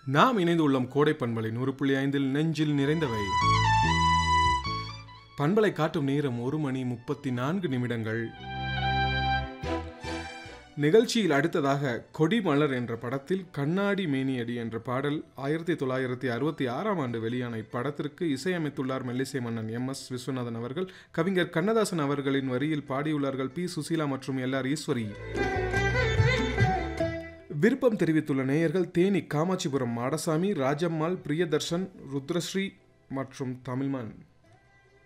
நாம் இணைந்து உள்ளோம் கோடை பண்பலை நூறு புள்ளி ஐந்தில் நெஞ்சில் நிறைந்தவை பண்பலை காட்டும் நேரம் ஒரு மணி முப்பத்தி நான்கு நிமிடங்கள் நிகழ்ச்சியில் அடுத்ததாக கொடிமலர் என்ற படத்தில் கண்ணாடி மேனியடி என்ற பாடல் ஆயிரத்தி தொள்ளாயிரத்தி அறுபத்தி ஆறாம் ஆண்டு வெளியான இப்படத்திற்கு இசையமைத்துள்ளார் மெல்லிசை மன்னன் எம் எஸ் விஸ்வநாதன் அவர்கள் கவிஞர் கண்ணதாசன் அவர்களின் வரியில் பாடியுள்ளார்கள் பி சுசீலா மற்றும் எல் ஆர் ஈஸ்வரி விருப்பம் தெரிவித்துள்ள நேயர்கள் தேனி காமாட்சிபுரம் மாடசாமி ராஜம்மாள் பிரியதர்ஷன் ருத்ரஸ்ரீ மற்றும் தமிழ்மான்